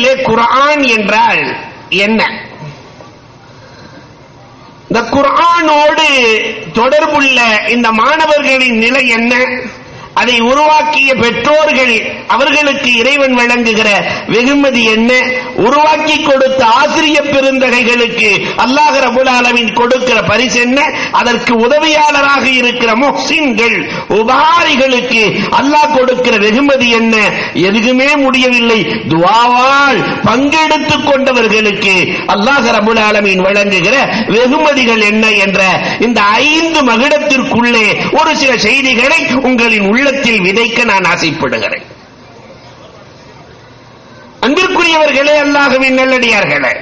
முதலிலே குர்ஆன் என்றால் என்ன இந்த குர்ஆனோடு தொடர்புள்ள இந்த மாணவர்களின் நிலை என்ன அதை உருவாக்கிய பெற்றோர்கள் அவர்களுக்கு இறைவன் வழங்குகிற வெகுமதி என்ன உருவாக்கி கொடுத்த ஆசிரிய பெருந்தகைகளுக்கு அல்லாஹ் ரபுல் ஆலமீன் கொடுக்கிற பரிசு என்ன அதற்கு உதவியாளராக இருக்கிற முஹ்சின்கள் உபாரிகளுக்கு அல்லாஹ் கொடுக்கிற வெகுமதி என்ன எதுக்குமே முடியவில்லை துவாவால் பங்கெடுத்துக் கொண்டவர்களுக்கு அல்லாஹ் ரபுல் ஆலமீன் வழங்குகிற வெகுமதிகள் என்ன என்ற இந்த ஐந்து மகிடத்திற்குள்ளே ஒரு சில செய்திகளை உங்களின் உள்ளத்தில் விதைக்க நான் ஆசைப்படுகிறேன் அன்பிற்குரியவர்களே அல்லாஹுவின் நல்லடியார்களே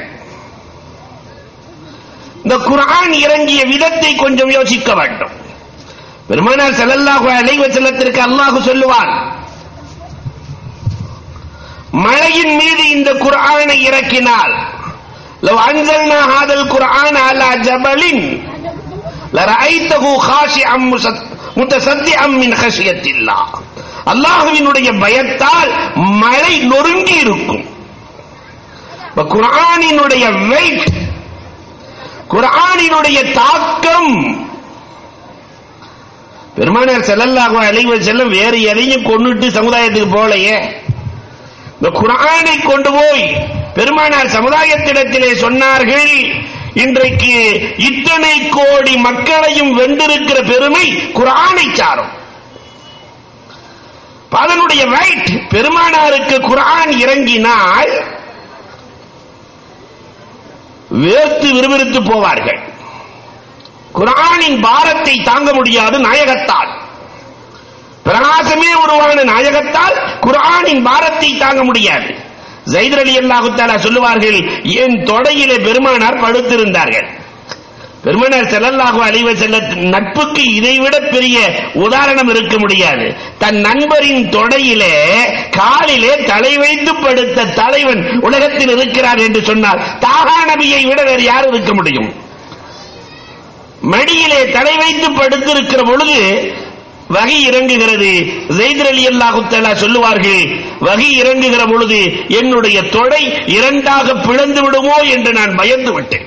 இந்த குர்ஆன் இறங்கிய விதத்தை கொஞ்சம் யோசிக்க வேண்டும் பெருமானார் ஸல்லல்லாஹு அலைஹி வஸல்லத்திற்கு அல்லாஹ் சொல்லுவான் மழையின் மீது இந்த குர்ஆனை இறக்கினால் لو أنزلنا هذا القرآن على جبل لرأيته خاشعا متصدعا من خشية الله அல்லாஹுவினுடைய பயத்தால் மழை நொறுங்கி இருக்கும் இப்ப குர்ஆனினுடைய வெயிட் குர்ஆனினுடைய தாக்கம் பெருமானார் ஸல்லல்லாஹு அலைஹி வஸல்லம் வேறு எதையும் கொன்னுட்டு சமுதாயத்துக்கு போகலையே இந்த குர்ஆனை கொண்டு போய் பெருமானார் சமுதாயத்திடத்திலே சொன்னார்கள் இன்றைக்கு இத்தனை கோடி மக்களையும் வென்றிருக்கிற பெருமை குர்ஆனை சாரும் அதனுடைய ரைட் பெருமானாருக்கு குர்ஆன் இறங்கினால் வேர்த்து விறுவிறுத்து போவார்கள் குர்ஆனின் பாரத்தை தாங்க முடியாது நாயகத்தால் பிரகாசமே உருவான நாயகத்தால் குர்ஆனின் பாரத்தை தாங்க முடியாது ஜைதர் அலி அல்லாஹு தஆலா சொல்லுவார்கள் என் தொடையிலே பெருமானார் படுத்திருந்தார்கள் பெருமானார் ஸல்லல்லாஹு அலைஹி வஸல்லம் நட்புக்கு இதைவிட பெரிய உதாரணம் இருக்க முடியாது தன் நண்பரின் தொடையிலே காலிலே தலை வைத்து படுத்த தலைவன் உலகத்தில் இருக்கிறார் என்று சொன்னால் தாகா நபியை விட வேறு யார் இருக்க முடியும் மடியிலே தலை வைத்து படுத்திருக்கிற பொழுது வகை இறங்குகிறது ஜெய்தர் அலி அல்லாஹு தஆலா சொல்லுவார்கள் வகை இறங்குகிற பொழுது என்னுடைய தொடை இரண்டாக பிளந்து விடுமோ என்று நான் பயந்து விட்டேன்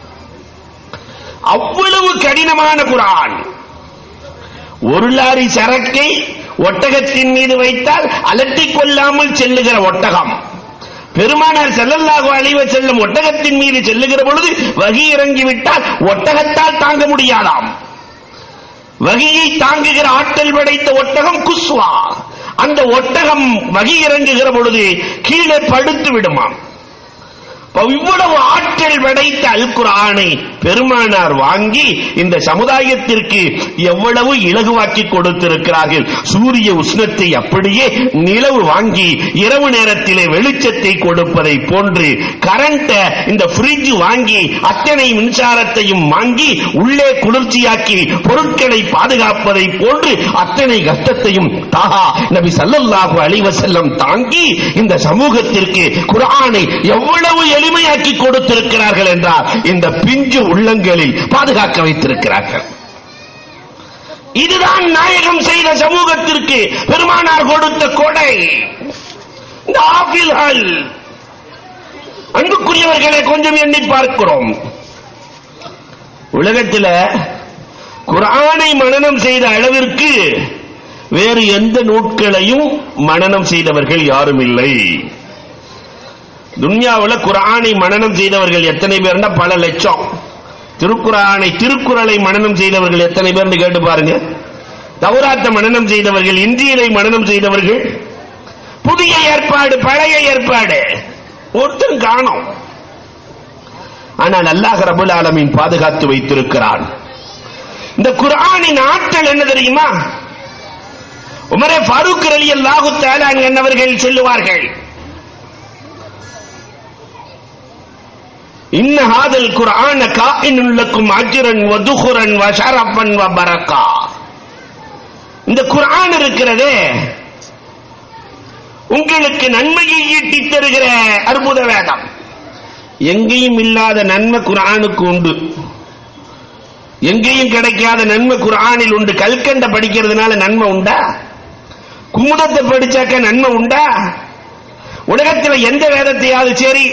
அவ்வளவு கடினமான குரான் ஒரு லாரி சரக்கை ஒட்டகத்தின் மீது வைத்தால் அலட்டிக் கொள்ளாமல் செல்லுகிற ஒட்டகம் பெருமானார் ஸல்லல்லாஹு அலைஹி வஸல்லம் ஒட்டகத்தின் மீது செல்லுகிற பொழுது வகி இறங்கிவிட்டால் ஒட்டகத்தால் தாங்க முடியாதாம் வகியை தாங்குகிற ஆற்றல் படைத்த ஒட்டகம் குஸ்வா அந்த ஒட்டகம் வகி இறங்குகிற பொழுது கீழே படுத்து விடுமாம் அப்ப இவ்வளவு ஆற்றல் படைத்த அல் குர்ஆனை பெருமானார் வாங்கி இந்த சமுதாயத்திற்கு எவ்வளவு இலகுவாக்கி கொடுத்திருக்கிறார்கள் சூரிய உஷ்ணத்தை அப்படியே நிலவு வாங்கி இரவு நேரத்திலே வெளிச்சத்தை கொடுப்பதை போன்று கரண்ட இந்த ஃப்ரிட்ஜ் வாங்கி அத்தனை மின்சாரத்தையும் வாங்கி உள்ளே குளிர்ச்சியாக்கி பொருட்களை பாதுகாப்பதை போன்று அத்தனை கஷ்டத்தையும் தாகா நபி ஸல்லல்லாஹு அலைஹி வஸல்லம் தாங்கி இந்த சமூகத்திற்கு குர்ஆனை எவ்வளவு எளிமையாக்கி கொடுத்திருக்கிறார்கள் என்றால் இந்த பிஞ்சு உள்ளங்களில் பாதுகாக்க வைத்திருக்கிறார்கள் இதுதான் நாயகம் செய்த சமூகத்திற்கு பெருமானார் கொடுத்த கொடை இந்த ஆபில்கள் அன்புக்குரியவர்களை கொஞ்சம் எண்ணி பார்க்கிறோம் உலகத்தில் குர்ஆனை மனனம் செய்த அளவிற்கு வேறு எந்த நூட்களையும் மனனம் செய்தவர்கள் யாரும் இல்லை துன்யாவுல குர்ஆனை மனனம் செய்தவர்கள் எத்தனை பேர்னா பல லட்சம் திருக்குர்ஆனை திருக்குறளை மனனம் செய்தவர்கள் எத்தனை பேர்னு கேட்டு பாருங்க தௌராத்த மனனம் செய்தவர்கள் இந்தியலை மனனம் செய்தவர்கள் புதிய ஏற்பாடு பழைய ஏற்பாடு ஒருத்தன் காணோம் ஆனால் அல்லாஹ் ரபுல் ஆலமீன் பாதுகாத்து வைத்திருக்கிறான் இந்த குர்ஆனின் ஆற்றல் என்ன தெரியுமா உமரே ஃபாரூக் அலி அல்லாஹு தஆலா என்னவர்கள் சொல்லுவார்கள் இன்ன ஹாதல் குர்ஆன காயினுல் லக்கும் அஜ்ரன் வ துஹுரன் வ ஷரஃபன் வ பரக்கா இந்த குர்ஆன் இருக்கிறதே உங்களுக்கு நன்மையை ஈட்டித் தருகிற அற்புத வேதம் எங்கேயும் இல்லாத நன்மை குர்ஆனுக்கு உண்டு எங்கேயும் கிடைக்காத நன்மை குர்ஆனில் உண்டு கல்கண்ட படிக்கிறதுனால நன்மை உண்டா குமுதத்தை படிச்சாக்க நன்மை உண்டா உலகத்தில் எந்த வேதத்தையாவது சரி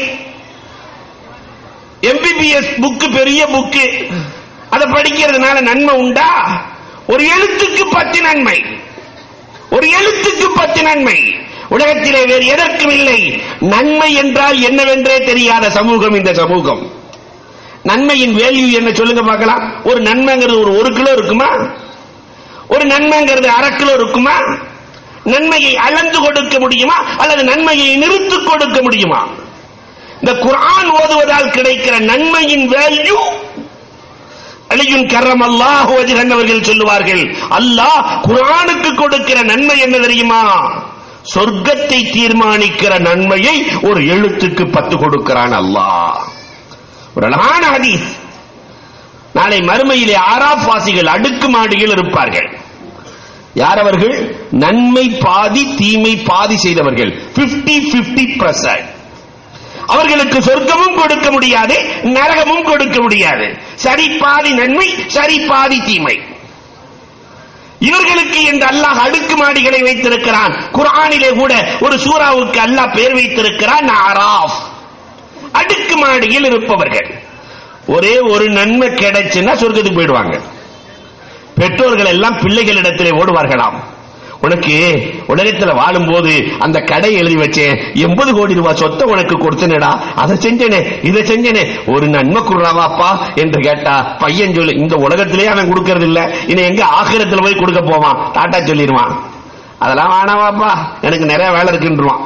எம்பிபிஎஸ் புக்கு பெரிய புக்கு அதை படிக்கிறதுனால நன்மை உண்டா ஒரு எழுத்துக்கு பத்து நன்மை ஒரு எழுத்துக்கு பத்து நன்மை உலகத்திலே வேறு எதற்கும் இல்லை நன்மை என்றால் என்னவென்றே தெரியாத சமூகம் இந்த சமூகம் நன்மையின் வேல்யூ என்ன சொல்லுங்க பார்க்கலாம் ஒரு நன்மைங்கிறது ஒரு ஒரு கிலோ இருக்குமா ஒரு நன்மைங்கிறது அரை கிலோ இருக்குமா நன்மையை அளந்து கொடுக்க முடியுமா அல்லது நன்மையை நிறுத்து கொடுக்க முடியுமா இந்த குர்ஆன் ஓதுவதால் கிடைக்கிற நன்மையின் வேல்யூ அலியுன் கரம் அல்லாஹ் வஜ்ஹன் அவர்கள் சொல்லுவார்கள் அல்லாஹ் குர்ஆனுக்கு கொடுக்கிற நன்மை என்ன தெரியுமா சொர்க்கத்தை தீர்மானிக்கிற நன்மையை ஒரு எழுத்துக்கு பத்து கொடுக்கிறான் அல்லாஹ் ஒரு அழகான ஹதீஸ் நாளை மறுமையிலே ஆறாப் வாசிகள் அடுக்கு மாடியில் இருப்பார்கள் யார் அவர்கள் நன்மை பாதி தீமை பாதி செய்தவர்கள் 50 50 percent அவர்களுக்கு சொர்க்கமும் கொடுக்க முடியாது நரகமும் கொடுக்க முடியாது சரி பாதி நன்மை சரி பாதி தீமை இவர்களுக்கு என்று அல்லாஹ் அடுக்கு மாடிகளை வைத்திருக்கிறான் குர்ஆனிலே கூட ஒரு சூறாவுக்கு அல்லாஹ் பெயர் வைத்திருக்கிறான் ஆராஃப் அடுக்கு மாடியில் இருப்பவர்கள் ஒரே ஒரு நன்மை கிடைச்சுன்னா சொர்க்கத்துக்கு போயிடுவாங்க பெற்றோர்கள் எல்லாம் பிள்ளைகளிடத்திலே ஓடுவார்களாம் உனக்கு உலகத்துல வாழும்போது அந்த கடை எழுதி வச்சேன் எண்பது கோடி ரூபாய் சொத்தை உனக்கு கொடுத்தனடா அதை செஞ்சனே இதை செஞ்சனே ஒரு நன்மை குடுறாவாப்பா என்று கேட்டா பையன் சொல்லு இந்த உலகத்திலேயே அவன் கொடுக்கறது இல்ல இனி எங்க ஆகிரத்துல போய் கொடுக்க போவான் டாட்டா சொல்லிடுவான் அதெல்லாம் வேணாமாப்பா எனக்கு நிறைய வேலை இருக்குன்றான்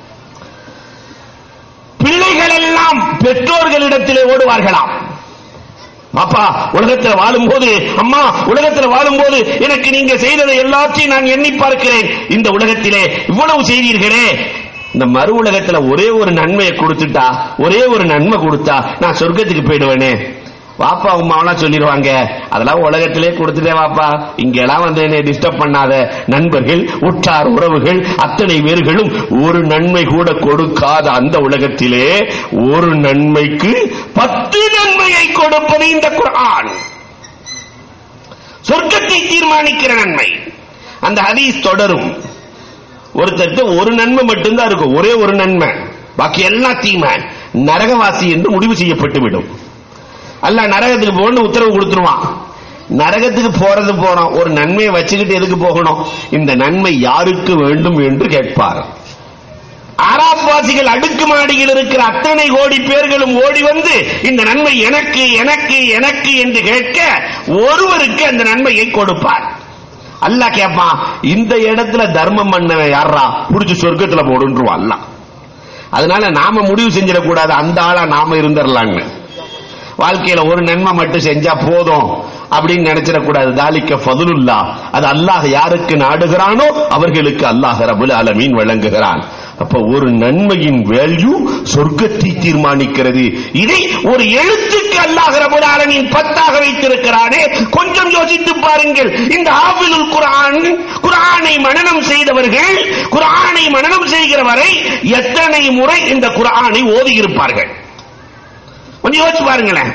பிள்ளைகள் எல்லாம் பெற்றோர்களிடத்திலே ஓடுவார்களாம் பாப்பா உலகத்துல வாழும்போது அம்மா உலகத்துல வாழும்போது எனக்கு நீங்க செய்ததை எல்லாத்தையும் நான் எண்ணி பார்க்கிறேன் இந்த உலகத்திலே இவ்வளவு செய்தீர்களே இந்த மறு உலகத்துல ஒரே ஒரு நன்மையை கொடுத்துட்டா ஒரே ஒரு நன்மை கொடுத்தா நான் சொர்க்கத்துக்கு போயிடுவேனே வாப்பா உமாவெல்லாம் சொல்லிடுவாங்க அதெல்லாம் உலகத்திலே கொடுத்துட்டே வாப்பா இங்க எல்லாம் வந்து என்னை டிஸ்டர்ப் பண்ணாத நண்பர்கள் உற்றார் உறவுகள் அத்தனை பேர்களும் ஒரு நன்மை கூட கொடுக்காத அந்த உலகத்திலே ஒரு நன்மைக்கு பத்து நன்மையை கொடுப்பது இந்த குர்ஆன் சொர்க்கத்தை தீர்மானிக்கிற நன்மை அந்த ஹதீஸ் தொடரும் ஒருத்தருக்கு ஒரு நன்மை மட்டும்தான் இருக்கும் ஒரே ஒரு நன்மை பாக்கி எல்லாம் தீமை நரகவாசி என்று முடிவு செய்யப்பட்டு விடும் அல்ல நரகத்துக்கு போகணும் உத்தரவு கொடுத்துருவான் நரகத்துக்கு போறது போறோம் ஒரு நன்மையை வச்சுக்கிட்டு எதுக்கு போகணும் இந்த நன்மை யாருக்கு வேண்டும் என்று கேட்பார் ஆராப்வாசிகள் அடுக்கு மாடியில் இருக்கிற அத்தனை கோடி பேர்களும் ஓடி வந்து இந்த நன்மை எனக்கு எனக்கு எனக்கு என்று கேட்க ஒருவருக்கு அந்த நன்மையை கொடுப்பார் அல்லாஹ் கேட்பான் இந்த இடத்துல தர்மம் பண்ணவன் யாரா புடிச்சு சொர்க்கத்துல போடுன்றுவான் அல்லாஹ் அதனால நாம முடிவு செஞ்சிடக்கூடாது அந்த ஆளா நாம இருந்துடலான்னு வாழ்க்கையில ஒரு நன்மை மட்டும் செஞ்சா போதும் அப்படின்னு நினைச்சிடக்கூடாது தாலிக்க ஃபதுலுல்லா அது அல்லாஹ் யாருக்கு நாடுகிறானோ அவர்களுக்கு அல்லாஹ் ரபுல் அலமீன் வழங்குகிறான் அப்ப ஒரு நன்மையின் வேல்யூ சொர்க்கத்தை தீர்மானிக்கிறது இதை ஒரு எழுத்துக்கு அல்லாஹ் ரபுல் அலமீன் பத்தாக வைத்திருக்கிறானே கொஞ்சம் யோசித்து பாருங்கள் இந்த ஆபிலுல் குர்ஆன் குர்ஆனை மனனம் செய்தவர்கள் குர்ஆனை மனனம் செய்கிற வரை எத்தனை முறை இந்த குர்ஆனை ஓதி இருப்பார்கள் கொஞ்சம் யோசிச்சு பாருங்களேன்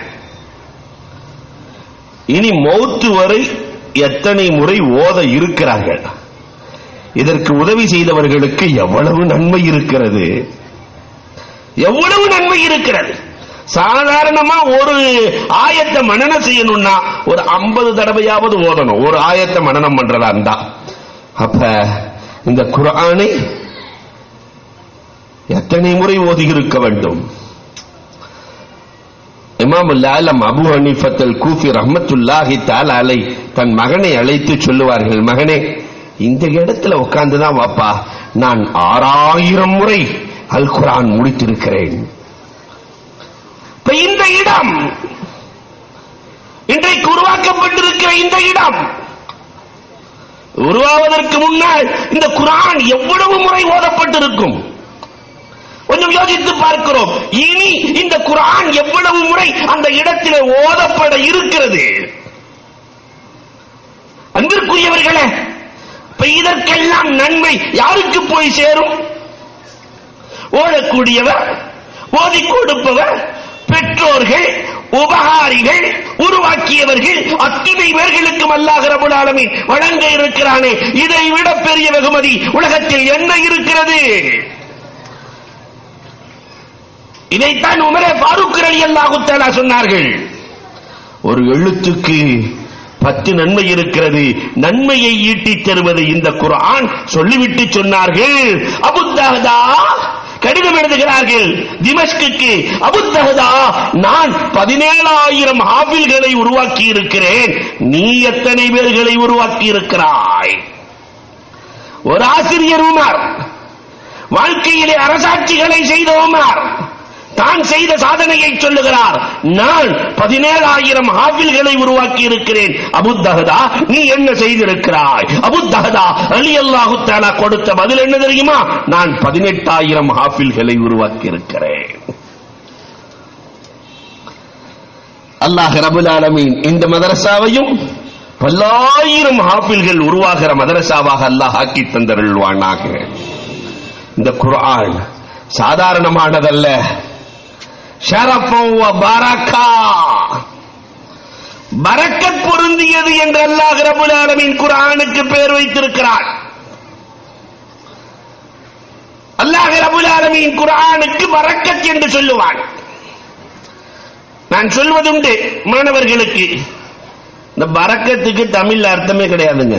இனி மௌத்து வரை எத்தனை முறை ஓத இருக்கிறார்கள் இதற்கு உதவி செய்தவர்களுக்கு எவ்வளவு நன்மை இருக்கிறது எவ்வளவு நன்மை இருக்கிறது சாதாரணமா ஒரு ஆயத்தை மனனம் செய்யணும்னா ஒரு ஐம்பது தடவையாவது ஓதணும் ஒரு ஆயத்தை மனனம் பண்றதா இருந்தா அப்ப இந்த குர்ஆனை எத்தனை முறை ஓதி இருக்க வேண்டும் இமாம் லாலம் அபு ஹனீஃபத்தல் கூஃபி ரஹ்மத்துல்லாஹி தால அலை தன் மகனை அழைத்து சொல்லுவார்கள் மகனே இந்த இடத்துல உட்கார்ந்துதான் வாப்பா நான் ஆறாயிரம் முறை அல் குரான் முடித்திருக்கிறேன் இப்ப இந்த இடம் இன்றைக்கு உருவாக்கப்பட்டிருக்கிற இந்த இடம் உருவாவதற்கு முன்னால் இந்த குரான் எவ்வளவு முறை ஓதப்பட்டிருக்கும் கொஞ்சம் யோசித்து பார்க்கிறோம் இனி இந்த குரான் எவ்வளவு முறை அந்த இடத்திலே ஓதப்பட இருக்கிறது அன்பிற்குரியவர்களே இப்ப இதற்கெல்லாம் நன்மை யாருக்கு போய் சேரும் ஓடக்கூடியவர் ஓதி கொடுப்பவர் பெற்றோர்கள் உபகாரிகள் உருவாக்கியவர்கள் அத்தனை பேர்களுக்கும் அல்லாஹ் ரபுல் ஆலமீன் வழங்க இருக்கிறானே இதை விட பெரிய வெகுமதி உலகத்தில் என்ன இருக்கிறது இதைத்தான் உமரே ஃபாரூக் ரலியல்லாஹு தஆலா சொன்னார்கள் ஒரு எழுத்துக்கு பத்து நன்மை இருக்கிறது நன்மையை ஈட்டித் தருவது இந்த குர்ஆன் சொல்லிவிட்டு சொன்னார்கள் அபுத்தஹதா கடிதம் எழுதுகிறார்கள் திமஷ்குக்கு அபுத்தஹதா நான் பதினேழாயிரம் ஹாபில்களை உருவாக்கி இருக்கிறேன் நீ எத்தனை பேர்களை உருவாக்கி இருக்கிறாய் ஒரு ஆசிரியர் உமர் வாழ்க்கையிலே அரசாட்சிகளை செய்த உமர் தான் செய்த சாதனையை சொல்லுகிறார் நான் பதினேழாயிரம் ஹாஃபில்களை உருவாக்கி இருக்கிறேன் அபுத்தஹதா நீ என்ன செய்திருக்கிறாய் அபுத்தஹதா அலி அல்லாஹு தாலா கொடுத்த பதில் என்ன தெரியுமா நான் பதினெட்டாயிரம் ஹாஃபில்களை உருவாக்கி இருக்கிறேன் அல்லாஹ் ரபுல் ஆலமீன் இந்த மதரசாவையும் பல்லாயிரம் ஹாஃபில்கள் உருவாகிற மதரசாவாக அல்லாஹ் ஆக்கி தந்தருள்வானாக இந்த குர்ஆன் சாதாரணமானதல்ல ஷரஃபம் வ பரக்கா பரக்கத் பொருந்தியது என்று அல்லாஹ் ரபுல் ஆலமீன் குர்ஆனுக்கு பேர் வைத்திருக்கிறார் அல்லாஹ் ரபுல் ஆலமீன் குர்ஆனுக்கு பரக்கத் என்று சொல்லுவான் நான் சொல்வதுண்டு மாணவர்களுக்கு இந்த பரக்கத்துக்கு தமிழ்ல அர்த்தமே கிடையாதுங்க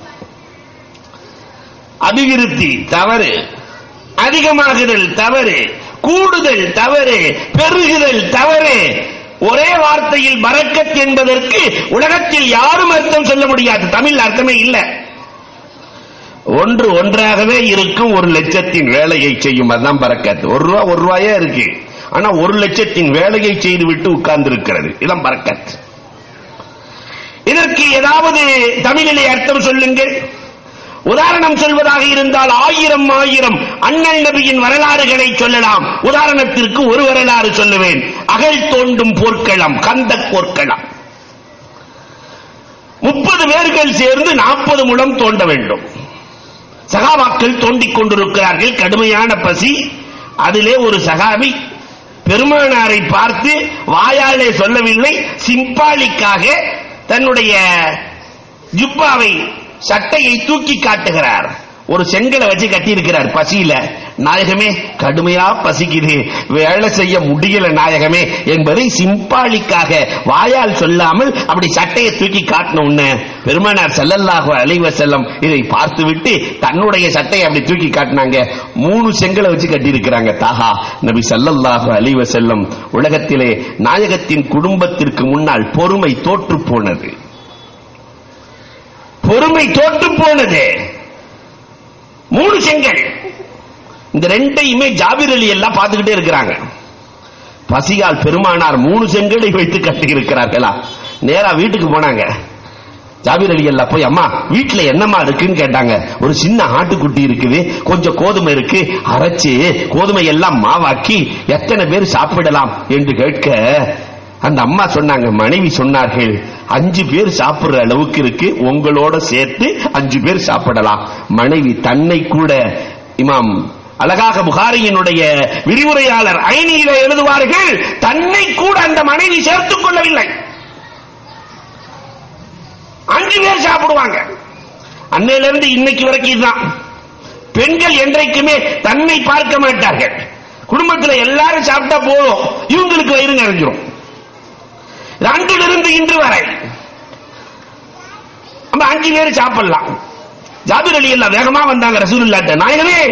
அபிவிருத்தி தவறு அதிகமாகுதல் தவறு கூடுதல் தவறு பெருகுதல் தவறு ஒரே வார்த்தையில் பரக்கத் என்பதற்கு உலகத்தில் யாரும் அர்த்தம் சொல்ல முடியாது தமிழ் அர்த்தமே இல்லை ஒன்று ஒன்றாகவே இருக்கும் ஒரு லட்சத்தின் வேலையை செய்யும் அதுதான் பரக்கத் ஒரு ரூபா ஒரு ரூபாயே இருக்கு ஆனா ஒரு லட்சத்தின் வேலையை செய்து விட்டு உட்கார்ந்து இருக்கிறது இதான் பரக்கத் இதற்கு ஏதாவது தமிழிலே அர்த்தம் சொல்லுங்கள் உதாரணம் சொல்வதாக இருந்தால் ஆயிரம் ஆயிரம் அண்ணல் நபியின் வரலாறுகளை சொல்லலாம் உதாரணத்திற்கு ஒரு வரலாறு சொல்லுவேன் அகழ் தோண்டும் போர்க்களம் கந்த போர்க்களம் முப்பது பேர்கள் சேர்ந்து நாற்பது முழம் தோண்ட வேண்டும் சகாபாக்கள் தோண்டிக் கொண்டிருக்கிறார்கள் கடுமையான பசி அதிலே ஒரு சகாபி பெருமானாரை பார்த்து வாயாலே சொல்லவில்லை சிம்பாலிக்காக தன்னுடைய ஜுப்பாவை சட்டையை தூக்கி காட்டுகிறார் ஒரு செங்கலை வச்சு கட்டி இருக்கிறார் பசியில நாயகமே கடுமையா பசிக்குது வேலை செய்ய முடியல நாயகமே என்பதை சிம்பாலிக்காக வாயால் சொல்லாமல் அப்படி சட்டையை தூக்கி காட்டின உடனே பெருமானார் செல்லல்லாக அலைவ செல்லம் இதை பார்த்துவிட்டு தன்னுடைய சட்டையை அப்படி தூக்கி காட்டினாங்க மூணு செங்கலை வச்சு கட்டி இருக்கிறாங்க தாஹா நபி சல்லல்லாஹு அலைவ செல்லம் உலகத்திலே நாயகத்தின் குடும்பத்திற்கு முன்னால் பொறுமை தோற்று போனது பொறுமை தோற்று போனது மூணு செங்கல் இந்த ரெண்டையுமே ஜாபிர் அலி எல்லாம் பார்த்துக்கிட்டே இருக்கிறாங்க பசியால் பெருமானார் மூணு செங்கலை வைத்து கட்டி இருக்கிறார்களா நேரா வீட்டுக்கு போனாங்க ஜாபிர் அலி எல்லாம் போய் அம்மா வீட்டுல என்னம்மா இருக்குன்னு கேட்டாங்க ஒரு சின்ன ஆட்டுக்குட்டி இருக்குது கொஞ்சம் கோதுமை இருக்கு அரைச்சு கோதுமை எல்லாம் மாவாக்கி எத்தனை பேர் சாப்பிடலாம் என்று கேட்க அந்த அம்மா சொன்னாங்க மனைவி சொன்னார்கள் அஞ்சு பேர் சாப்பிடுற அளவுக்கு இருக்கு உங்களோட சேர்த்து அஞ்சு பேர் சாப்பிடலாம் மனைவி தன்னை கூட இமாம் அழகாக புகாரியினுடைய விரிவுரையாளர் ஐனியில எழுதுவார்கள் தன்னை கூட அந்த மனைவி சேர்த்துக் கொள்ளவில்லை அஞ்சு பேர் சாப்பிடுவாங்க அன்னையிலிருந்து இன்னைக்கு வரைக்கும் தான் பெண்கள் என்றைக்குமே தன்னை பார்க்க மாட்டார்கள் குடும்பத்துல எல்லாரும் சாப்பிட்டா போதும் இவங்களுக்கு வயிறு நிறைஞ்சிரும் அன்றிலிருந்து இன்று வரை நம்ம அஞ்சு பேர் சாப்பிடலாம் ஜாபிர் அலி எல்லாம் வேகமா வந்தாங்க ரசூலுல்லாட்ட நாயகமே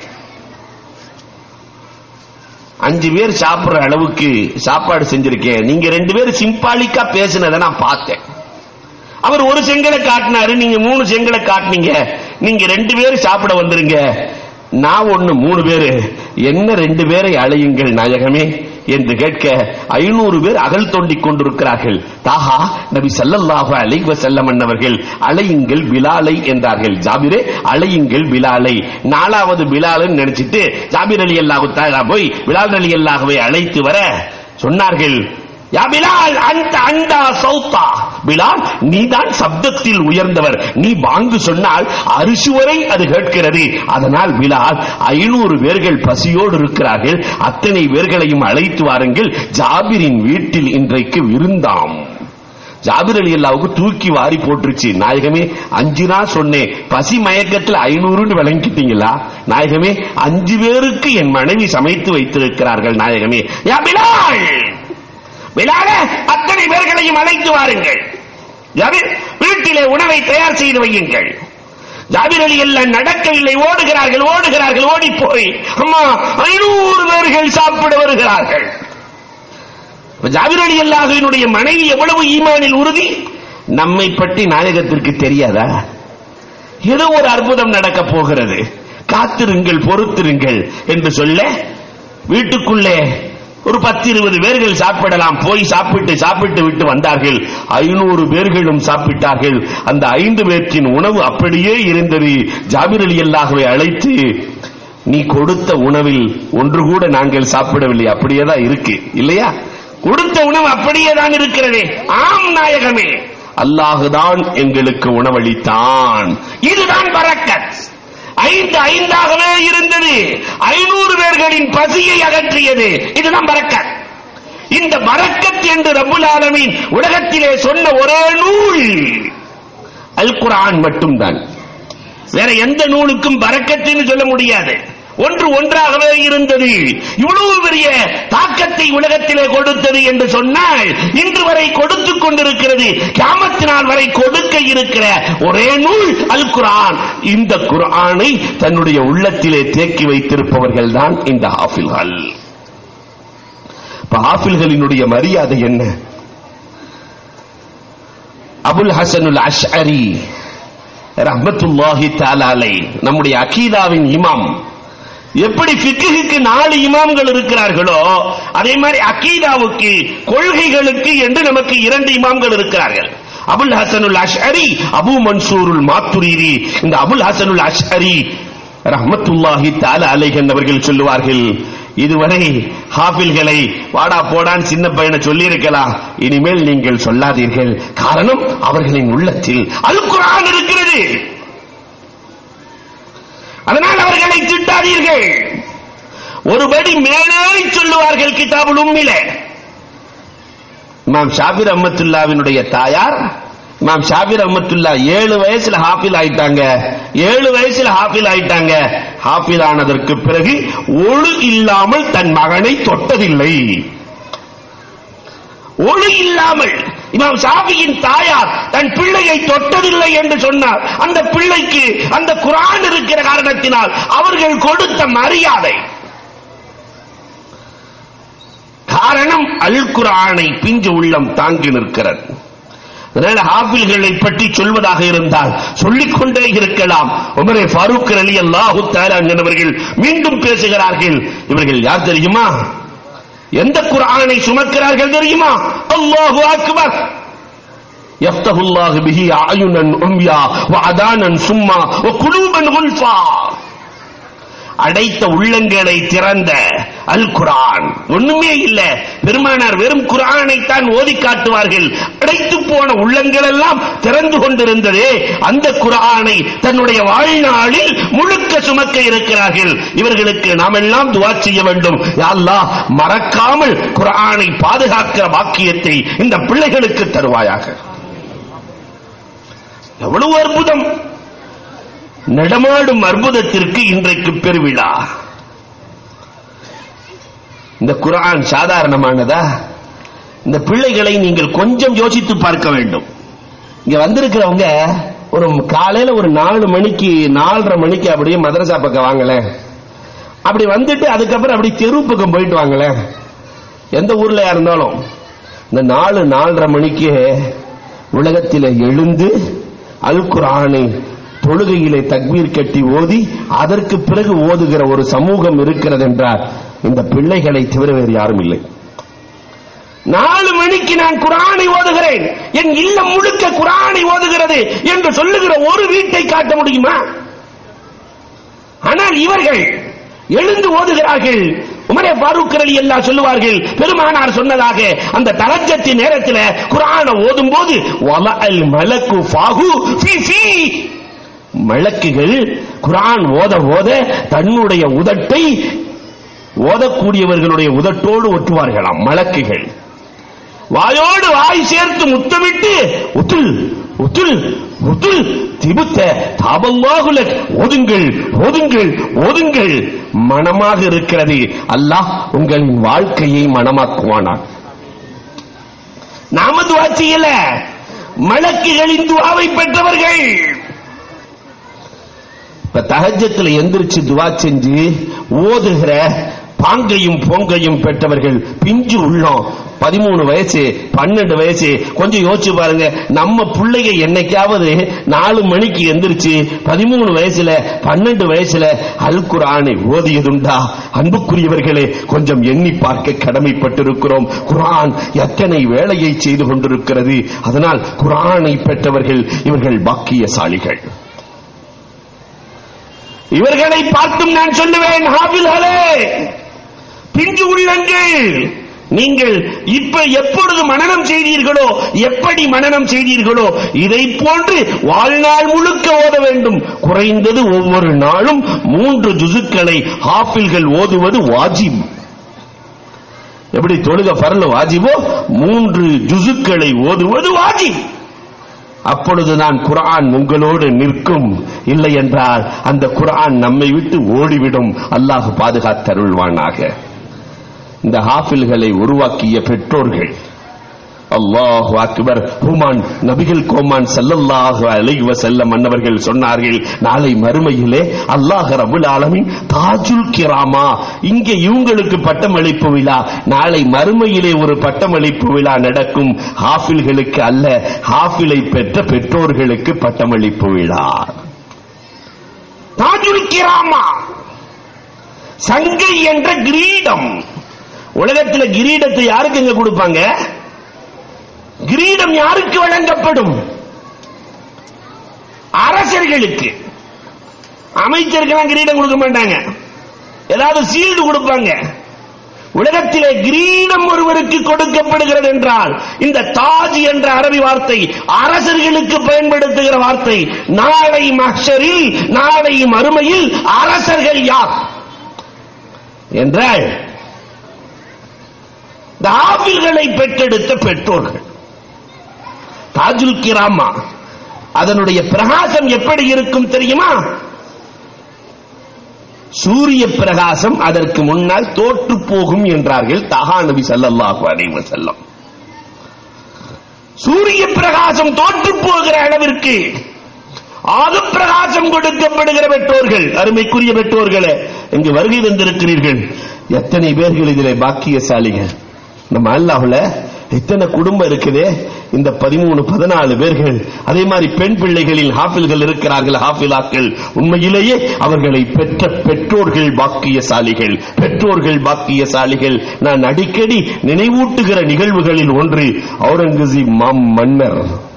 அஞ்சு பேர் சாப்பிடுற அளவுக்கு சாப்பாடு செஞ்சிருக்கேன் நீங்க ரெண்டு பேரும் சிம்பாலிக்கா பேசினதை நான் பார்த்தேன் அவர் ஒரு செங்கலை காட்டினாரு நீங்க மூணு செங்கலை காட்டினீங்க நீங்க ரெண்டு பேரும் சாப்பிட வந்துருங்க நான் ஒண்ணு மூணு பேரு என்ன ரெண்டு பேரை அழையுங்கள் நாயகமே என்று கேட்க ஐநூறு பேர் அகல் தோண்டிக் கொண்டிருக்கிறார்கள் தாஹா நபி ஸல்லல்லாஹு அலைஹி வஸல்லம் அன்னவர்கள் அழையுங்கள் பிலாலை என்றார்கள் ஜாபிரே அழையுங்கள் பிலாலை நாலாவது பிலால்னு நினைச்சிட்டு ஜாபிர் அலி அல்லாஹு தஆலா போய் பிலால் அலி அல்லாஹ்வை அழைத்து வர சொன்னார்கள் யா பிலால் அந்த அண்டா சௌத்தா பிலால் நீதான் சப்தத்தில் உயர்ந்தவர் நீ பாங்கு சொன்னால் அரிசி வரை அது கேட்கிறது அதனால் பிலால் ஐநூறு பேர்கள் பசியோடு இருக்கிறார்கள் அத்தனை பேர்களையும் அழைத்து வாருங்கள் ஜாபிரின் வீட்டில் இன்றைக்கு விருந்தாம் ஜாபிர் அலி அல்லாவுக்கு தூக்கி வாரி போட்டுருச்சு நாயகமே அஞ்சு நாள் சொன்னேன் பசி மயக்கத்துல ஐநூறுன்னு விளங்கிட்டீங்களா நாயகமே அஞ்சு பேருக்கு என் மனைவி சமைத்து வைத்திருக்கிறார்கள் நாயகமே யா பிலால் பிலால அத்தனை பேர்களையும் அழைத்து வாருங்கள் ஜாபிர் வீட்டிலே உணவை தயார் செய்து வையுங்கள் ஜாபிர் அலி எல்லாம் நடக்கவில்லை ஓடுகிறார்கள் ஓடுகிறார்கள் ஓடி போய் அம்மா ஐநூறு பேர்கள் சாப்பிட வருகிறார்கள் இப்ப ஜாபிர் அலி அல்லாஹுவினுடைய மனைவி எவ்வளவு ஈமானில் உறுதி நம்மை பற்றி நாயகத்திற்கு தெரியாதா ஏதோ ஒரு அற்புதம் நடக்க போகிறது காத்திருங்கள் பொறுத்திருங்கள் என்று சொல்ல வீட்டுக்குள்ளே ஒரு பத்து இருபது பேர்கள் சாப்பிடலாம் போய் சாப்பிட்டு சாப்பிட்டு விட்டு வந்தார்கள் ஐநூறு பேர்களும் சாப்பிட்டார்கள் அந்த ஐந்து பேற்றின் உணவு அப்படியே இருந்தது ஜாபிர் அலி அல்லாஹுவை அழைத்து நீ கொடுத்த உணவில் ஒன்று கூட நாங்கள் சாப்பிடவில்லை அப்படியே தான் இருக்கு இல்லையா கொடுத்த உணவு அப்படியே தான் இருக்கிறதே ஆம் நாயகமே அல்லாஹுதான் எங்களுக்கு உணவளித்தான் இதுதான் பரக்கத் ஐந்து ஐந்தாகவே இருந்தது ஐநூறு பேர்களின் பசியை அகற்றியது இதுதான் பரக்கத் இந்த பரக்கத் என்று ரப்புல் ஆலமீன் உலகத்திலே சொன்ன ஒரே நூல் அல் குர்ஆன் மட்டும்தான் வேற எந்த நூலுக்கும் பரக்கத்துன்னு சொல்ல முடியாது ஒன்று ஒன்றாகவே இருந்தது இவ்வளவு பெரிய தாக்கத்தை உலகத்திலே கொடுத்தது என்று சொன்னால் இன்று வரை கொடுத்துக் கொண்டிருக்கிறது கியாமத்து நாள் வரை கொடுக்க இருக்கிற ஒரே நூல் அல் குர்ஆன் இந்த குர்ஆனை தன்னுடைய உள்ளத்திலே தேக்கி வைத்திருப்பவர்கள் தான் இந்த ஹாஃபில்கள் இப்ப ஹாஃபில்களினுடைய மரியாதை என்ன அபுல் ஹசனுல் அஷ்அரி ரஹ்மத்துல்லாஹி தாலாலை நம்முடைய அகீதாவின் இமாம் எப்படி ஃபிக்ஹுக்கு நாலு இமாம்கள் இருக்கிறார்களோ அதே மாதிரி அகீதாவுக்கு கொள்கைகளுக்கு என்று நமக்கு இரண்டு இமாம்கள் இருக்கிறார்கள் அபுல் ஹசனுல் அஷ்அரி அபு மன்சூருல் மாத்துரீரி இந்த அபுல் ஹசனுல் அஷ்அரி ரஹ்மத்துல்லாஹி தாலா அலைஹ் என்பவர்கள் சொல்லுவார்கள் இதுவரை ஹாஃபில்களை வாடா போடான் சின்ன பையனை சொல்லி இருக்கலாம் இனிமேல் நீங்கள் சொல்லாதீர்கள் காரணம் அவர்களின் உள்ளத்தில் அல் குர்ஆன் இருக்கிறது அதனால் அவர்களை திட்டாதீர்கள் ஒருபடி மேலே சொல்லுவார்கள் கிதாபுல் உம்மில இமாம் ஷாபிர் அஹமத்துல்லாவினுடைய தாயார் இமாம் ஷாபிர் அஹமத்துல்லா ஏழு வயசுல ஹாஃபில் ஆயிட்டாங்க ஏழு வயசுல ஹாஃபில் ஆயிட்டாங்க ஹாஃபில் ஆனதற்கு பிறகு ஒழு இல்லாமல் தன் மகனை தொட்டதில்லை ஒளி இல்லாமல் இமாம் ஷாஃபியின் தாயார் தன் பிள்ளையை தொட்டதில்லை என்று சொன்னார் அந்த பிள்ளைக்கு அந்த குரான் இருக்கிற காரணத்தினால் அவர்கள் கொடுத்த மரியாதை காரணம் அல் குரானை பிஞ்சு உள்ளம் தாங்கி நிற்கிறது அதனால ஹாஃபில்களை பற்றி சொல்வதாக இருந்தால் சொல்லிக் கொண்டே இருக்கலாம் உமரே ஃபாரூக் அலி அல்லாஹு என்பவர்கள் மீண்டும் பேசுகிறார்கள் இவர்கள் யார் தெரியுமா எந்த குர்ஆனை சுமக்கிறார்கள் தெரியுமா அல்லாஹு அக்பர் يفتح الله به أعينا عميا وعدانا سما وقلوبا غلفا அடைத்த உள்ளங்களை திறந்த அல் குரான் ஒண்ணுமே இல்ல பெருமானார் வெறும் குரானை தான் ஓதி காட்டுவார்கள் அடைத்து போன உள்ளங்கள் எல்லாம் திறந்து கொண்டிருந்ததே அந்த குரானை தன்னுடைய வாழ்நாளில் முழுக்க சுமக்க இருக்கிறார்கள் இவர்களுக்கு நாம் எல்லாம் துவா செய்ய வேண்டும் யா அல்லாஹ் மறக்காமல் குரானை பாதுகாக்கிற பாக்கியத்தை இந்த பிள்ளைகளுக்கு தருவாயாக எவ்வளவு அற்புதம் நடமாடும் அற்புதத்திற்கு இன்றைக்கு பெருவிழா இந்த குர்ஆன் சாதாரணமானதா இந்த பிள்ளைகளை நீங்கள் கொஞ்சம் யோசித்து பார்க்க வேண்டும் இங்க வந்திருக்கிறவங்க ஒரு காலையில ஒரு நாலு மணிக்கு நாலரை மணிக்கு அப்படியே மதரசா பக்கம் வாங்களேன் அப்படி வந்துட்டு அதுக்கப்புறம் அப்படி தெரு பக்கம் போயிட்டு வாங்களேன் எந்த ஊர்லயா இருந்தாலும் இந்த நாலு நாலரை மணிக்கு உலகத்தில் எழுந்து அல் குர்ஆனை தொழுகையிலே தக்பீர் கட்டி ஓதி அதற்கு பிறகு ஓதுகிற ஒரு சமூகம் இருக்கிறது என்றால் இந்த பிள்ளைகளை தவிர வேறு யாரும் இல்லை நாலு மணிக்கு நான் குரானை ஓதுகிறேன் என் இல்லம் முழுக்க குரானை ஓதுகிறது என்று சொல்லுகிற ஒரு வீட்டை காட்ட முடியுமா ஆனால் இவர்கள் எழுந்து ஓதுகிறார்கள் உமரே பாரூக் அலி எல்லாம் சொல்லுவார்கள் பெருமானார் சொன்னதாக அந்த தரஜத்தின் நேரத்தில் குரானை ஓதும் போது வலஅல் மலக்கு ஃபாஹு ஃபீ ஃபீ மலக்குகள் குரான் ஓத ஓத தன்னுடைய உதட்டை ஓதக்கூடியவர்களுடைய உதட்டோடு ஒட்டுவார்களாம் மலக்குகள் வாயோடு வாய் சேர்த்து முத்தமிட்டு உத்துல் உத்துல் உத்துல் திபுத்த தாபல்லாகுலக் ஓதுங்கள் ஓதுங்கள் ஓதுங்கள் மனமாக இருக்கிறது அல்லாஹ் உங்களின் வாழ்க்கையை மனமாக்குவானான் நாம துவா செய்யல மலக்குகளின் துவாவை பெற்றவர்கள் இப்ப தஹஜத்துல எந்திரிச்சு துவா செஞ்சு ஓதுகிற பாங்கையும் பொங்கையும் பெற்றவர்கள் பிஞ்சு உள்ளம் பதிமூணு வயசு பன்னெண்டு வயசு கொஞ்சம் யோசிச்சு பாருங்க நம்ம பிள்ளைங்க என்னைக்காவது நாலு மணிக்கு எந்திரிச்சு பதிமூணு வயசுல பன்னெண்டு வயசுல அல் குரானை ஓதியதுண்டா அன்புக்குரியவர்களே கொஞ்சம் எண்ணி பார்க்க கடமைப்பட்டிருக்கிறோம் குரான் எத்தனை வேலையை செய்து கொண்டிருக்கிறது அதனால் குரானை பெற்றவர்கள் இவர்கள் பாக்கியசாலிகள் இவர்களை பார்த்தும் நான் சொல்லுவேன் ஹாபில்களே பிஞ்சு உள்ளங்கள் நீங்கள் இப்ப எப்பொழுது மனனம் செய்தீர்களோ எப்படி மனனம் செய்தீர்களோ இதை போன்று வாழ்நாள் முழுக்க ஓத வேண்டும் குறைந்தது ஒவ்வொரு நாளும் மூன்று ஜுசுக்களை ஹாஃபில்கள் ஓதுவது வாஜிப் எப்படி தொழுக பரல வாஜிபோ மூன்று ஜுசுக்களை ஓதுவது வாஜிப் அப்பொழுது நான் குர்ஆன் உங்களோடு நிற்கும் இல்லை என்றால் அந்த குர்ஆன் நம்மை விட்டு ஓடிவிடும் அல்லாஹ் பாதுகாத்தருள்வானாக இந்த ஹாஃபில்களை உருவாக்கிய பெற்றோர்கள் அல்லாஹு அக்பர் ஹுமான் நபிகள் கோமான் ஸல்லல்லாஹு அலைஹி வஸல்லம் அன்னவர்கள் சொன்னார்கள் நாளை மறுமையிலே அல்லாஹ் ரபுல் ஆலமீன் தாஜுல் கிராமா இங்கே இவங்களுக்கு பட்டமளிப்பு விழா நாளை மறுமையிலே ஒரு பட்டமளிப்பு விழா நடக்கும் ஹாஃபில்களுக்கு அல்ல ஹாஃபிலை பெற்ற பெற்றோர்களுக்கு பட்டமளிப்பு விழா தாஜுல் கிராமா சங்கை என்ற கிரீடம் உலகத்தில் கிரீடத்தை யாருக்கு இங்க கொடுப்பாங்க கிரீடம் யாருக்கு வழங்கப்படும் அரசர்களுக்கு அமைச்சருக்கெல்லாம் கிரீடம் கொடுக்க மாட்டாங்க ஏதாவது சீல்டு கொடுப்பாங்க உலகத்திலே கிரீடம் ஒருவருக்கு கொடுக்கப்படுகிறது என்றால் இந்த தாஜ் என்ற அரபி வார்த்தை அரசர்களுக்கு பயன்படுத்துகிற வார்த்தை நாளை மஹ்ஷரில் நாளை மறுமையில் அரசர்கள் யார் என்றால் தாவில்களை பெற்றெடுத்த பெற்றோர்கள் தாஜுல் கிராமா அதனுடைய பிரகாசம் எப்படி இருக்கும் தெரியுமா சூரிய பிரகாசம் அதற்கு முன்னால் தோற்று போகும் என்றார்கள் தகா நபி ஸல்லல்லாஹு அலைஹி வஸல்லம் சூரிய பிரகாசம் தோற்று போகிற அளவிற்கு ஆக பிரகாசம் கொடுக்கப்படுகிற பெற்றோர்கள் அருமைக்குரிய பெற்றோர்களே இங்கு வருகை வந்திருக்கிறீர்கள் எத்தனை பேர்கள் இதிலே பாக்கியசாலிகள் நம்ம அல்லாஹ்ல எத்தனை குடும்பம் இருக்குதே இந்த பதிமூணு பதினாலு பேர்கள் அதே மாதிரி பெண் பிள்ளைகளில் ஹாஃபில்கள் இருக்கிறார்கள் ஹாஃபிலாக்கள் உண்மையிலேயே அவர்களை பெற்ற பெற்றோர்கள் பாக்கியசாலிகள் பெற்றோர்கள் பாக்கியசாலிகள் நான் அடிக்கடி நினைவூட்டுகிற நிகழ்வுகளில் ஒன்று அவுரங்கசீப் மாம் மன்னர்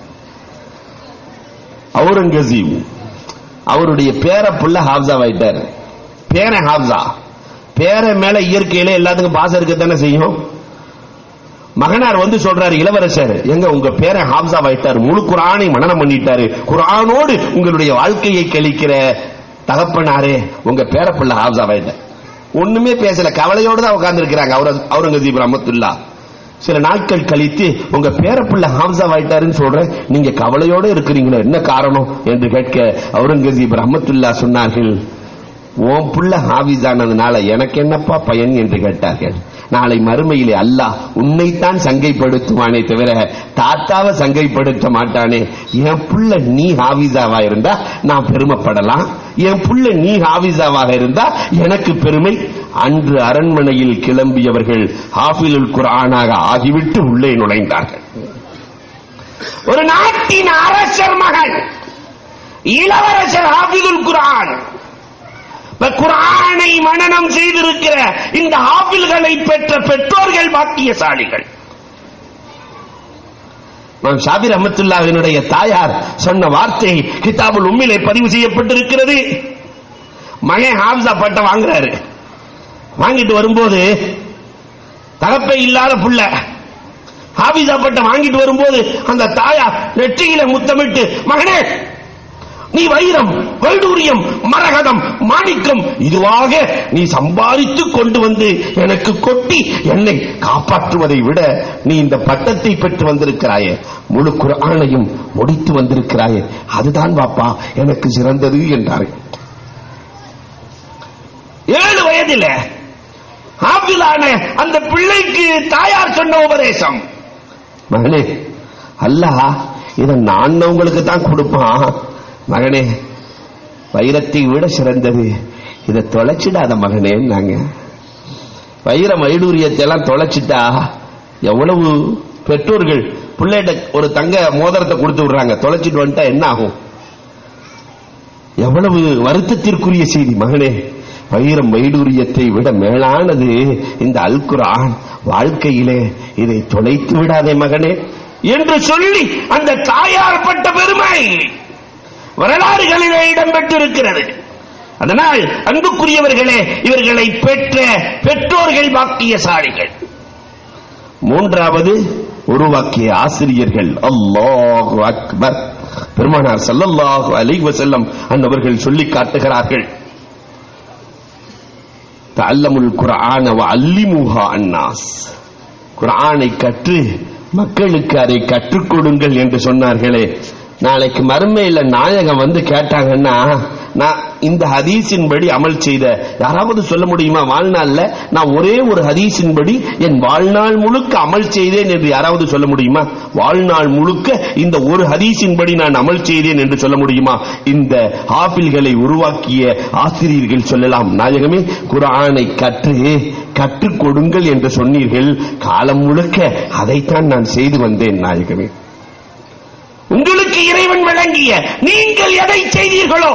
அவுரங்கசீப் அவருடைய பேர புள்ள ஹாப்ஸா ஆயிட்டார் பேர ஹாப்ஸா பேர மேல இயற்கையில எல்லாத்துக்கும் பாசம் இருக்கத்தானே செய்யும் மகனார் வந்து சொல்றாரு இளவரசர் எங்க உங்க பேரை ஹாப்ஸா வைத்தார் முழு குரானை மனனம் பண்ணிட்டாரு குரானோடு உங்களுடைய வாழ்க்கையை கழிக்கிற தகப்பனாரே உங்க பேரப்பிள்ள ஹாப்ஸா வைத்தார் ஒண்ணுமே பேசல கவலையோடு தான் உட்கார்ந்து இருக்கிறாங்க அவுரங்கசீப் ரஹமத்துல்லா சில நாட்கள் கழித்து உங்க பேரப்பிள்ள ஹாப்ஸா ஆயிட்டாருன்னு சொல்றேன் நீங்க கவலையோட இருக்கிறீங்களோ என்ன காரணம் என்று கேட்க அவுரங்கசீப் ரஹமத்துல்லா சொன்னார்கள் உன் புள்ள ஹாபிஸ் ஆனதுனால எனக்கு என்னப்பா பயன் என்று கேட்டார்கள் நாளை மறுமையிலே அல்லாஹ் உன்னைத்தான் சங்கைப்படுத்துவானே தவிர தாத்தாவை சங்கைப்படுத்த மாட்டானே என் புள்ள நீ ஹாவிசாவா இருந்தா நான் பெருமைப்படலாம் என் புள்ள நீ ஹாவிசாவாக இருந்தா எனக்கு பெருமை அன்று அரண்மனையில் கிளம்பியவர்கள் ஹாஃபிலுல் குர்ஆனாக ஆகிவிட்டு உள்ளே நுழைந்தார்கள் ஒரு நாட்டின் அரசர் மகன் இளவரசர் ஹாஃபிதுல் குர்ஆன் இப்ப குரானை மனனம் செய்திருக்கிற இந்த ஆப்பிள்களை பெற்ற பெற்றோர்கள் பாக்கியசாலிகள் நான் ஷாபிர் அஹமத்துல்லாவினுடைய தாயார் சொன்ன வார்த்தை கிதாபுல் உம்மிலே பதிவு செய்யப்பட்டிருக்கிறது மகன் ஹாப்ஸா பட்டம் வாங்குறாரு வாங்கிட்டு வரும்போது தகப்பே இல்லாத புள்ள ஹாபிஸா பட்டம் வாங்கிட்டு வரும்போது அந்த தாயார் நெற்றியில முத்தமிட்டு மகனே நீ வைரம் வைடூரியம் மரகதம் மாணிக்கம் இதுவாக நீ சம்பாதித்து கொண்டு வந்து எனக்கு கொட்டி என்னை காப்பாற்றுவதை விட நீ இந்த பட்டத்தை பெற்று வந்திருக்கிறாயே முழு குரானையும் முடித்து வந்திருக்கிறாயே அதுதான் பாப்பா எனக்கு சிறந்தது என்றார்கள் ஏழு வயதில ஆப்பிளான அந்த பிள்ளைக்கு தாயார் சொன்ன உபதேசம் மகனே அல்லாஹ் இதை நான் உங்களுக்கு தான் கொடுப்பான் மகனே வைரத்தை விட சிறந்தது இதை தொலைச்சிடாத மகனே நாங்க வைர வைடூரியத்தை எல்லாம் தொலைச்சிட்டா எவ்வளவு பெற்றோர்கள் பிள்ளைகிட்ட ஒரு தங்க மோதிரத்தை கொடுத்து விடுறாங்க தொலைச்சிட்டு வந்துட்டா என்ன ஆகும் எவ்வளவு வருத்தத்திற்குரிய செய்தி மகனே வைரம் வைடூரியத்தை விட மேலானது இந்த அல்குரான் வாழ்க்கையிலே இதை தொலைத்து விடாதே மகனே என்று சொல்லி அந்த தாயார் பட்ட பெருமை வரலாறுகளிலே இடம்பெற்றிருக்கிறது அதனால் அன்புக்குரியவர்களே இவர்களை பெற்ற பெற்றோர்கள் பாக்கியசாலிகள் மூன்றாவது உருவாக்கிய ஆசிரியர்கள் அல்லாஹு அக்பர் பெருமானார் ஸல்லல்லாஹு அலைஹி வஸல்லம் அன்னவர்கள் சொல்லி காட்டுகிறார்கள் தஅல்லமுல் குர்ஆன வ அல்லிமுஹா அன்னாஸ் குர்ஆனை கற்று மக்களுக்கு அதை கற்றுக் கொடுங்கள் என்று சொன்னார்களே நாளைக்கு மறுமையில நாயகம் வந்து கேட்டாங்கன்னா நான் இந்த ஹதீஸின்படி அமல் செய்த யாராவது சொல்ல முடியுமா வாழ்நாள்ல நான் ஒரே ஒரு ஹதீஸின்படி என் வாழ்நாள் முழுக்க அமல் செய்தேன் என்று யாராவது சொல்ல முடியுமா வாழ்நாள் முழுக்க இந்த ஒரு ஹதீஸின்படி நான் அமல் செய்தேன் என்று சொல்ல முடியுமா இந்த ஆப்பிள்களை உருவாக்கிய ஆசிரியர்கள் சொல்லலாம் நாயகமே குர்ஆனை கற்று கற்றுக் கொடுங்கள் என்று சொன்னீர்கள் காலம் முழுக்க அதைத்தான் நான் செய்து வந்தேன் நாயகமே உங்களுக்கு இறைவன் வழங்கிய நீங்கள் எதை செய்தீர்களோ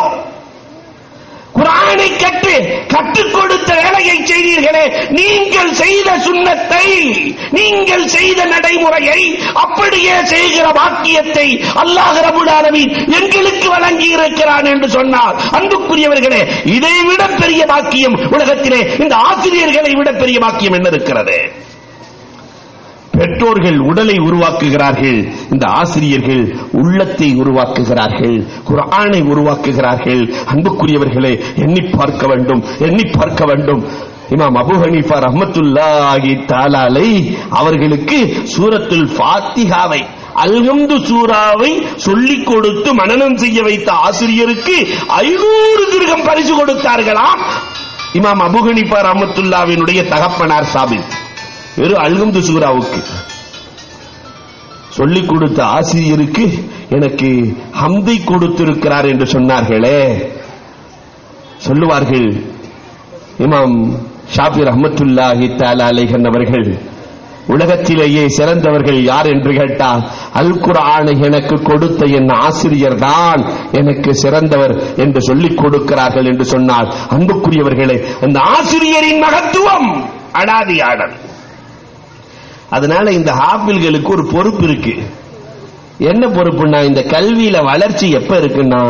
குரானை கற்று கற்றுக் கொடுத்த வேலையை செய்தீர்களே நீங்கள் செய்த சுண்ணத்தை நீங்கள் செய்த நடைமுறையை அப்படியே செய்கிற பாக்கியத்தை அல்லாஹ் ரபுல் ஆலமீன் எங்களுக்கு வழங்கி இருக்கிறான் என்று சொன்னார் அன்புக்குரியவர்களே இதை விட பெரிய பாக்கியம் உலகத்திலே இந்த ஆசிரியர்களை விட பெரிய பாக்கியம் என்ன இருக்கிறது பெற்றோர்கள் உடலை உருவாக்குகிறார்கள் இந்த ஆசிரியர்கள் உள்ளத்தை உருவாக்குகிறார்கள் குர்ஆனை உருவாக்குகிறார்கள் அன்புக்குரியவர்களே எண்ணி பார்க்க வேண்டும் எண்ணி பார்க்க வேண்டும் இமாம் அபு ஹனீஃபா ரஹ்மத்துல்லாஹி தாலாலை அவர்களுக்கு சூரத்துல் ஃபாத்திஹாவை அல்ஹம்து சூராவை சொல்லிக் கொடுத்து மனனம் செய்ய வைத்த ஆசிரியருக்கு ஐநூறு திருகம் பரிசு கொடுத்தார்களாம் இமாம் அபு ஹனீஃபா ரஹ்மத்துல்லாவினுடைய தகப்பனார் சாபித் வெறும் அல்ஹம்து சூராவுக்கு சொல்லிக் கொடுத்த ஆசிரியருக்கு எனக்கு ஹம்தை கொடுத்திருக்கிறார் என்று சொன்னார்களே சொல்லுவார்கள் இமாம் ஷாஃபி ரஹமத்துல்லாஹி தாலா அலைஹன் அவர்கள் உலகத்திலேயே சிறந்தவர்கள் யார் என்று கேட்டால் அல் குர்ஆனை எனக்கு கொடுத்த என் ஆசிரியர் தான் எனக்கு சிறந்தவர் என்று சொல்லிக் கொடுக்கிறார்கள் என்று சொன்னால் அன்புக்குரியவர்களே அந்த ஆசிரியரின் மகத்துவம் அடாதியாடல் அதனால இந்த ஆப்பிள்களுக்கு ஒரு பொறுப்பு இருக்கு என்ன பொறுப்புன்னா இந்த கல்வியில வளர்ச்சி எப்ப இருக்குன்னா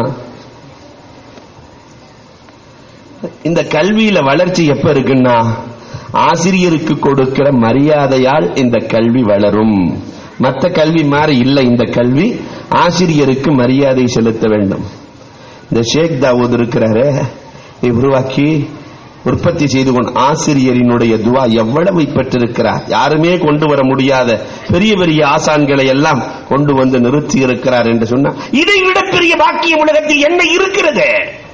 இந்த கல்வியில வளர்ச்சி எப்ப இருக்குன்னா ஆசிரியருக்கு கொடுக்கிற மரியாதையால் இந்த கல்வி வளரும் மற்ற கல்வி மாதிரி இல்லை இந்த கல்வி ஆசிரியருக்கு மரியாதை செலுத்த வேண்டும் இந்த ஷேக் தாவூத் இருக்கிறாரு உருவாக்கி உற்பத்தி செய்து கொண்டு ஆசிரியரினுடைய துவா எவ்வளவு பெற்றிருக்கிறார் யாருமே கொண்டு வர முடியாத பெரிய பெரிய ஆசான்களை எல்லாம் கொண்டு வந்து நிறுத்தி இருக்கிறார் என்று சொன்னா இதை விட பெரிய பாக்கியம் உலகத்தில் என்ன இருக்கிறது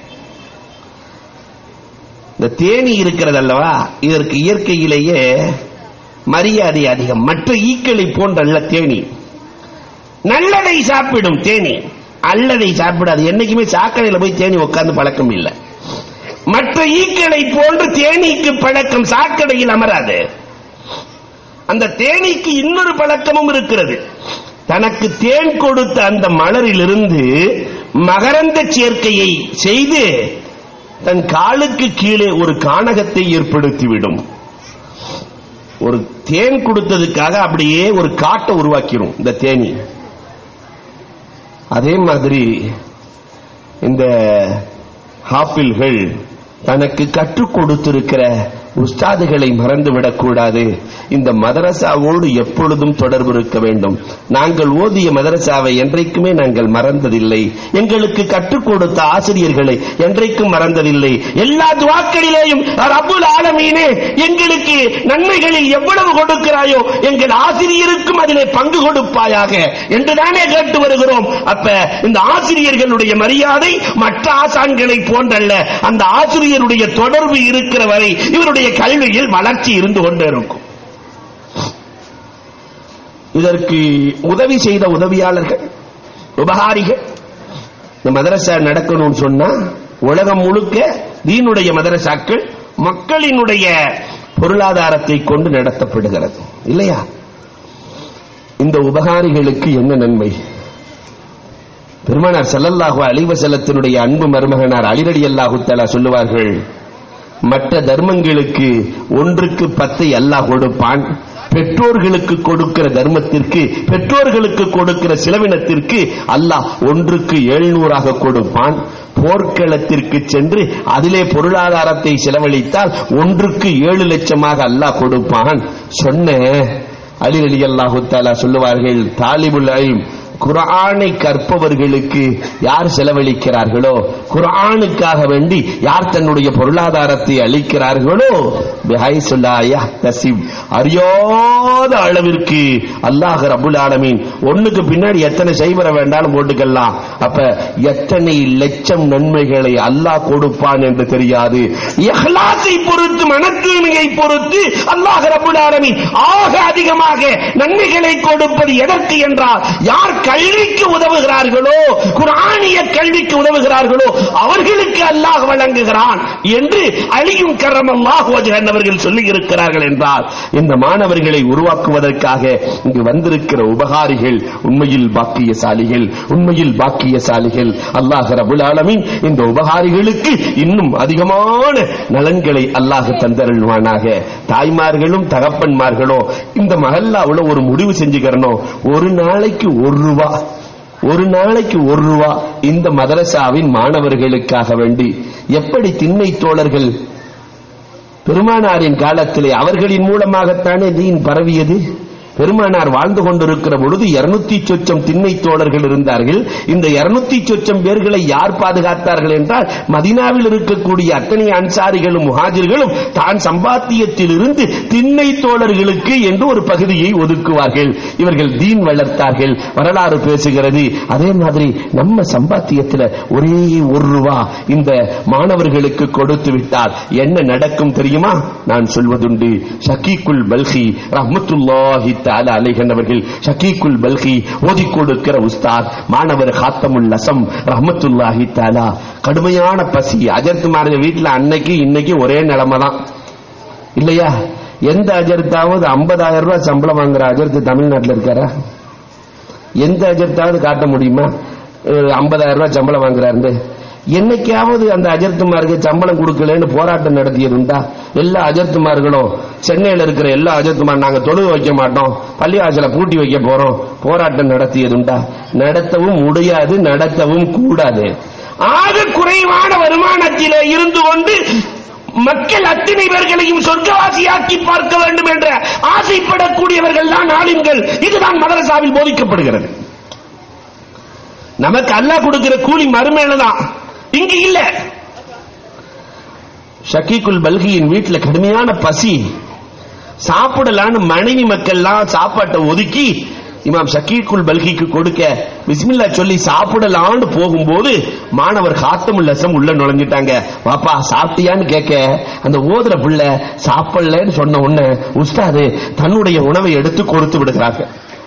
இந்த தேனி இருக்கிறது அல்லவா இதற்கு இயற்கையிலேயே மரியாதை அதிகம் மற்ற ஈக்களை போன்றல்ல தேனி நல்லதை சாப்பிடும் தேனி அல்லதை சாப்பிடாது என்னைக்குமே சாக்கடையில போய் தேனி உட்கார்ந்து பழக்கம் இல்லை மற்ற ஈக்களை போன்று தேனீக்கு பழக்கம் சாக்கடையில் அமராது அந்த தேனீக்கு இன்னொரு பழக்கமும் இருக்கிறது தனக்கு தேன் கொடுத்த அந்த மலரிலிருந்து மகரந்த சேர்க்கையை செய்து தன் காலுக்கு கீழே ஒரு கானகத்தை ஏற்படுத்திவிடும் ஒரு தேன் கொடுத்ததுக்காக அப்படியே ஒரு காட்டை உருவாக்கிடும் இந்த தேனி அதே மாதிரி இந்த ஹாப்பிள்கள் தனக்கு கற்றுக் கொடுத்திருக்கிற உஸ்தாதுகளை மறந்துவிடக் கூடாது இந்த மதரசாவோடு எப்பொழுதும் தொடர்பு இருக்க வேண்டும் நாங்கள் ஓதிய மதரசாவை என்றைக்குமே நாங்கள் மறந்ததில்லை எங்களுக்கு கற்றுக் கொடுத்த ஆசிரியர்களை என்றைக்கும் மறந்ததில்லை எல்லா துவாக்களிலேயும் ரப்புல் ஆலமீனே எங்களுக்கு நன்மைகளில் எவ்வளவு கொடுக்கிறாயோ எங்கள் ஆசிரியருக்கும் அதிலே பங்கு கொடுப்பாயாக என்றுதானே கேட்டு வருகிறோம் அப்ப இந்த ஆசிரியர்களுடைய மரியாதை மற்ற ஆசான்களை போன்றல்ல அந்த ஆசிரியருடைய தொடர்பு இருக்கிற வரை இவருடைய கல்வியில் வளர்ச்சி இருந்து கொண்டே இருக்கும் இதற்கு உதவி செய்த உதவியாளர்கள் உபகாரிகள் இந்த மதரசா நடக்கணும்னு சொன்னா உலகம் முழுக்க தீனுடைய மதரசாக்கள் மக்களினுடைய பொருளாதாரத்தை கொண்டு நடத்தப்படுகிறது இல்லையா இந்த உபகாரிகளுக்கு என்ன நன்மை பெருமானார் ஸல்லல்லாஹு அலைஹி வஸல்லத்தினுடைய அன்பு மருமகனார் அலிரடி அல்லாஹு தஆலா சொல்லுவார்கள் மற்ற தர்மங்களுக்கு ஒன்றுக்கு பத்தை அல்லாஹ் கொடுப்பான் பெற்றோர்களுக்கு கொடுக்கிற தர்மத்திற்கு பெற்றோர்களுக்கு கொடுக்கிற செலவினத்திற்கு அல்லாஹ் ஒன்றுக்கு எழுநூறாக கொடுப்பான் போர்க்களத்திற்கு சென்று அதிலே பொருளாதாரத்தை செலவழித்தால் ஒன்றுக்கு ஏழு லட்சமாக அல்லாஹ் கொடுப்பான் சொன்ன அலி அலி அல்லாஹு தாலா சொல்லுவார்கள் தாலிபுல் அல்ம் குர்ஆனை கற்பவர்களுக்கு யார் செலவழிக்கிறார்களோ குர்ஆனுக்காக வேண்டி யார் தன்னுடைய பொருளாதாரத்தை அளிக்கிறார்களோ பிஹைசுல்லாயா தசிப் அறியாத அளவிற்கு அல்லாஹ் ரபுல் ஆலமீன் ஒண்ணுக்கு பின்னாடி எத்தனை செய்வர வேண்டாலும் போட்டுக்கலாம் அப்ப எத்தனை லட்சம் நன்மைகளை அல்லாஹ் கொடுப்பான் என்று தெரியாது இஹ்லாஸை பொறுத்து மன தூய்மையை பொறுத்து அல்லாஹ் ரபுல் ஆலமீன் ஆக அதிகமாக நன்மைகளை கொடுப்பது எதற்கு என்றால் யார் கல்விக்கு உதவுகிறார்களோ குர்ஆனிய கல்விக்கு உதவுகிறார்களோ அவர்களுக்கு அல்லாஹ் வழங்குகிறான் என்று அழியும் கரம் அல்லாஹ் அவர்கள் சொல்லி இருக்கிறார்கள் என்றால் இந்த மாணவர்களை உருவாக்குவதற்காக இங்கு வந்திருக்கிற உபகாரிகள் உண்மையில் பாக்கியசாலிகள் உண்மையில் பாக்கியசாலிகள் அல்லாஹ் ரபுல் ஆலமீன் இந்த உபகாரிகளுக்கு இன்னும் அதிகமான நலன்களை அல்லாஹ் தந்தருள்வானாக தாய்மார்களும் தகப்பன்மார்களும் இந்த மகல்லாவுல ஒரு முடிவு செஞ்சுக்கிறணும் ஒரு நாளைக்கு ஒரு ரூபா ஒரு நாளைக்கு ஒரு ரூபா இந்த மதரசாவின் மாணவர்களுக்காக வேண்டி எப்படி திண்ணை தோழர்கள் பெருமானாரின் காலத்திலே அவர்களின் மூலமாகத்தானே தீன் பரவியது பெருமானார் வாழ்ந்து கொண்டிருக்கிற பொழுது இருநூத்தி சொச்சம் திண்ணை தோழர்கள் இருந்தார்கள் இந்த இருநூத்தி சொச்சம் பேர்களை யார் பாதுகாத்தார்கள் என்றால் மதினாவில் இருக்கக்கூடிய அத்தனை அன்சாரிகளும் முஹாஜிர்களும் தான் சம்பாத்தியத்தில் இருந்து திண்ணை தோழர்களுக்கு என்று ஒரு பகுதியை ஒதுக்குவார்கள் இவர்கள் தீன் வளர்த்தார்கள் வரலாறு பேசுகிறது அதே மாதிரி நம்ம சம்பாத்தியத்தில் ஒரே ஒரு ரூபா இந்த மாணவர்களுக்கு கொடுத்து விட்டால் என்ன நடக்கும் தெரியுமா நான் சொல்வதுண்டு ஷக்கீக்குல் பல்கி ரஹ்மத்துல்லாஹி தாலா அலைஹன் அவர்கள் ஷக்கீக்குல் பல்கி ஓதி கொடுக்கிற உஸ்தாத் மாணவர் ஹாத்தமுல் லசம் ரஹ்மத்துல்லாஹி தாலா கடுமையான பசி அஜர்த்து மாறுங்க வீட்டுல அன்னைக்கு இன்னைக்கு ஒரே நிலைமை தான் இல்லையா எந்த அஜர்த்தாவது ஐம்பதாயிரம் ரூபாய் சம்பளம் வாங்குற அஜர்த்து தமிழ்நாட்டில் இருக்காரா எந்த அஜர்த்தாவது காட்ட முடியுமா ஐம்பதாயிரம் ரூபாய் சம்பளம் வாங்குறாரு என்னைக்காவது அந்த அஜர்த்துமாருக்கு சம்பளம் கொடுக்கலன்னு போராட்டம் நடத்தியிருந்தா எல்லா அஜர்த்துமார்களும் சென்னையில் இருக்கிற எல்லா அஜர்த்துமார் நாங்க தொழுக வைக்க மாட்டோம் பள்ளிவாசல பூட்டி வைக்க போறோம் போராட்டம் நடத்தியதுண்டா நடத்தவும் முடியாது நடத்தவும் கூடாது ஆக குறைவான வருமானத்திலே இருந்து கொண்டு மக்கள் அத்தனை பேர்களையும் சொர்க்கவாசியாக்கி பார்க்க வேண்டும் என்ற ஆசைப்படக்கூடியவர்கள் தான் ஆளுங்கள் இதுதான் மதரசாவில் போதிக்கப்படுகிறது நமக்கு அல்லாஹ் கொடுக்கிற கூலி மறுமையில தான் இங்க இல்ல ஷக்கீக்குல் பல்கியின் வீட்டுல கடுமையான பசி சாப்பிடலான்னு மனைவி மக்கள்லாம் சாப்பாட்டை ஒதுக்கி இமாம் ஷக்கீக்குல் பல்கிக்கு கொடுக்க பிஸ்மில்லா சொல்லி சாப்பிடலான்னு போகும்போது மாணவர் காத்தமுல் லசம் உள்ள நுழைஞ்சிட்டாங்க வாப்பா சாப்பிட்டியான்னு கேட்க அந்த ஓதுற பிள்ளை சாப்பிடலன்னு சொன்ன உடனே உஸ்தாது தன்னுடைய உணவை எடுத்து கொடுத்து விடுகிறாங்க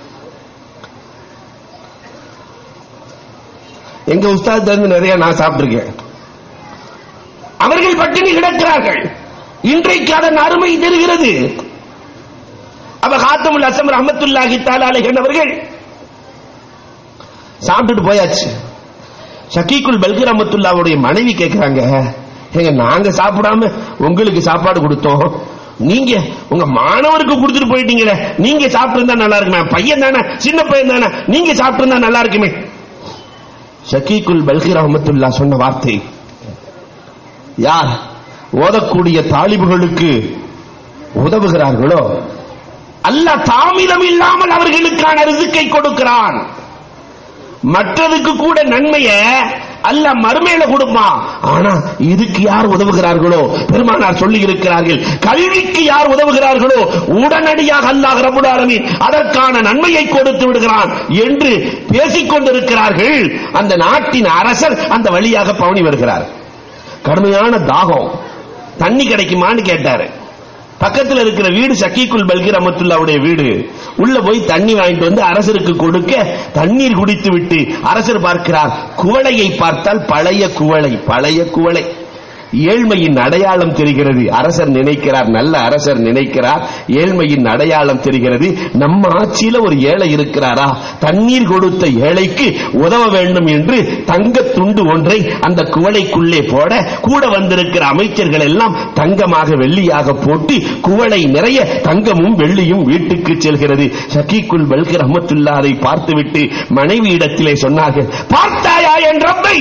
எங்க உஸ்தாத் இருந்து நிறைய நான் சாப்பிட்டிருக்கேன் அவர்கள் பட்டினி கிடக்கிறார்கள் இன்றைக்கு அதன் அருமை தெரிகிறது அப்ப காத்தமுல் அசம் ரஹமத்துல்லாஹி தாலாலை அவர்கள் சாப்பிட்டுட்டு போயாச்சு ஷக்கீக்குல் பல்கி ரஹமத்துல்லாவுடைய மனைவி கேட்கிறாங்க ஏங்க நாங்க சாப்பிடாம உங்களுக்கு சாப்பாடு கொடுத்தோம் நீங்க உங்க மாணவருக்கு கொடுத்துட்டு போயிட்டீங்களே நீங்க சாப்பிட்டு இருந்தா நல்லா இருக்குமே பையன் தானே சின்ன பையன் தானே நீங்க சாப்பிட்டு இருந்தா நல்லா இருக்குமே ஷக்கீக்குல் பல்கி ரஹமத்துல்லா சொன்ன வார்த்தை யார் ஓதக்கூடிய தாலிபுகளுக்கு உதவுகிறார்களோ அல்லாஹ் தாமிலம் இல்லாமல் அவர்களுக்கான ரிசுக்கை கொடுக்கிறான் மற்றதுக்கு கூட நன்மைய அல்ல மறுமையில கொடுப்பான் ஆனா இதுக்கு யார் உதவுகிறார்களோ பெருமானார் சொல்லி இருக்கிறார்கள் கல்விக்கு யார் உதவுகிறார்களோ உடனடியாக அல்லாஹ் ரபுல் ஆலமீன் அதற்கான நன்மையை கொடுத்து விடுகிறான் என்று பேசிக் கொண்டிருக்கிறார்கள் அந்த நாட்டின் அரசர் அந்த வழியாக பவனி வருகிறார் கடுமையான தாகம் தண்ணி கிடைக்குமான்னு கேட்டாரு பக்கத்துல இருக்கிற வீடு சக்கிக்குல் பல்கி ரமத்துல்லாவுடைய வீடு உள்ள போய் தண்ணி வாங்கிட்டு வந்து அரசருக்கு கொடுக்க தண்ணீர் குடித்து விட்டு அரசர் பார்க்கிறார் குவளையை பார்த்தால் பழைய குவளை பழைய குவளை ஏழ்மையின் அடையாளம் தெரிகிறது அரசர் நினைக்கிறார் நல்ல அரசர் நினைக்கிறார் ஏழ்மையின் அடையாளம் தெரிகிறது நம்ம ஆட்சியில ஒரு ஏழை இருக்கிறாரா தண்ணீர் கொடுத்த ஏழைக்கு உதவ வேண்டும் என்று தங்க துண்டு ஒன்றை அந்த குவளைக்குள்ளே போட கூட வந்திருக்கிற அமைச்சர்கள் எல்லாம் தங்கமாக வெள்ளியாக போட்டு குவளை நிறைய தங்கமும் வெள்ளியும் வீட்டுக்கு செல்கிறது ஷக்கீக்குல் பல்கி ரஹமத்துல்லா அதை பார்த்துவிட்டு மனைவி இடத்திலே சொன்னார்கள் பார்த்தாயா என் ரப்பை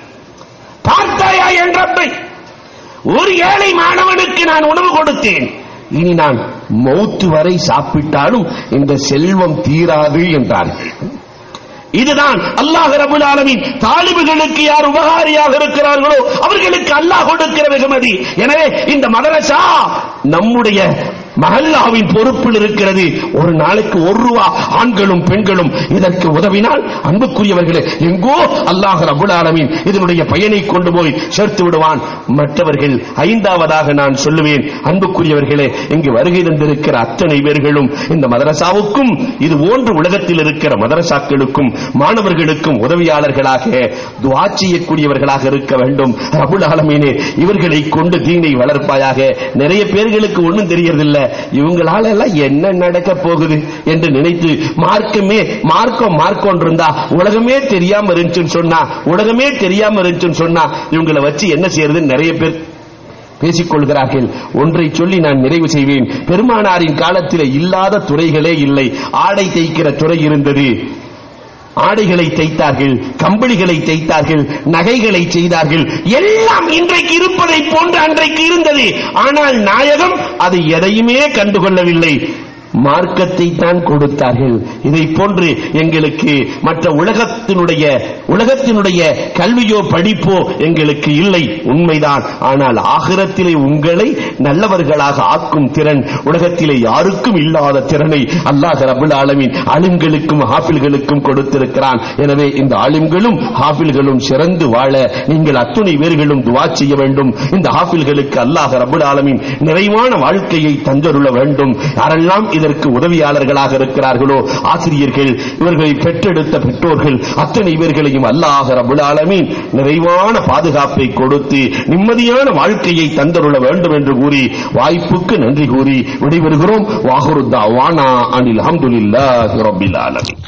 பார்த்தாயா என் ரப்பை ஒரு ஏழை மாணவனுக்கு நான் உணவு கொடுத்தேன் இனி நான் மௌத்து வரை சாப்பிட்டாலும் இந்த செல்வம் தீராது என்றார்கள் இதுதான் அல்லாஹ் ரபுல் ஆலமீன் தாலிபுகளுக்கு யார் உபகாரியாக இருக்கிறார்களோ அவர்களுக்கு அல்லாஹ் கொடுக்கிற வெகுமதி எனவே இந்த மதரசா நம்முடைய மஹல்லாவின் பொறுப்பில் இருக்கிறது ஒரு நாளைக்கு ஒரு ரூபா ஆண்களும் பெண்களும் இதற்கு உதவினால் அன்புக்குரியவர்களே எங்கோ அல்லாஹ் ரபுல் ஆலமீன் இதனுடைய பயனை கொண்டு போய் சேர்த்து விடுவான் மற்றவர்கள் ஐந்தாவதாக நான் சொல்லுவேன் அன்புக்குரியவர்களே இங்கு வருகை தந்திருக்கிற அத்தனை பேர்களும் இந்த மதரசாவுக்கும் இது போன்று உலகத்தில் இருக்கிற மதரசாக்களுக்கும் மாணவர்களுக்கும் உதவியாளர்களாக துவா செய்யக்கூடியவர்களாக இருக்க வேண்டும் ரபுல் ஆலமீனே இவர்களை கொண்டு தீனை வளர்ப்பாயாக நிறைய பேர்களுக்கு ஒண்ணும் தெரியறதில்ல இவங்களால எல்லாம் என்ன நடக்க போகுது என்று நினைத்து மார்க்கமே மார்க்கம் மார்க்கம் இருந்தா உலகமே தெரியாம இருந்துச்சுன்னு சொன்னா உலகமே தெரியாம இருந்துச்சுன்னு சொன்னா இவங்களை வச்சு என்ன செய்யறது நிறைய பேர் பேசிக் கொள்கிறார்கள் ஒன்றை சொல்லி நான் நிறைவு செய்வேன் பெருமானாரின் காலத்தில் இல்லாத துறைகளே இல்லை ஆடை தைக்கிற துறை இருந்தது ஆடைகளை தைத்தார்கள் கம்பளிகளை தைத்தார்கள் நகைகளை செய்தார்கள் எல்லாம் இன்றைக்கு இருப்பதை போன்று அன்றைக்கு இருந்தது ஆனால் நாயகம் அது எதையுமே கண்டுகொள்ளவில்லை மார்க்கத்தை தான் கொடுத்தார்கள் இதை போன்று எங்களுக்கு மற்ற உலகத்தினுடைய உலகத்தினுடைய கல்வியோ படிப்போ எங்களுக்கு இல்லை உண்மைதான் ஆனால் ஆகிரத்திலே உங்களை நல்லவர்களாக ஆக்கும் திறன் உலகத்திலே யாருக்கும் இல்லாத திறனை அல்லாஹ் ரபுல் ஆலமீன் ஆலிம்களுக்கும் ஹாஃபில்களுக்கும் கொடுத்திருக்கிறான் எனவே இந்த ஆலிம்களும் ஹாஃபில்களும் சிறந்து வாழ நீங்கள் அத்துணை பேர்களும் துவா செய்ய வேண்டும் இந்த ஹாஃபில்களுக்கு அல்லாஹ் ரபுல் ஆலமீன் நிறைவான வாழ்க்கையை தந்தருள வேண்டும் யாரெல்லாம் இதற்கு உதவியாளர்களாக இருக்கிறார்களோ ஆசிரியர்கள் இவர்களை பெற்றெடுத்த பெற்றோர்கள் அத்தனை பேர்களையும் அல்லாஹ் ரபுல் ஆலமீன் நிறைவான பாதுகாப்பை கொடுத்து நிம்மதியான வாழ்க்கையை தந்தருள வேண்டும் என்று கூறி வாய்ப்புக்கு நன்றி கூறி விடைபெறுகிறோம் வாகுருத்தா வானா அனில் அஹமதுல்லாஹி ரபில் ஆலமீன்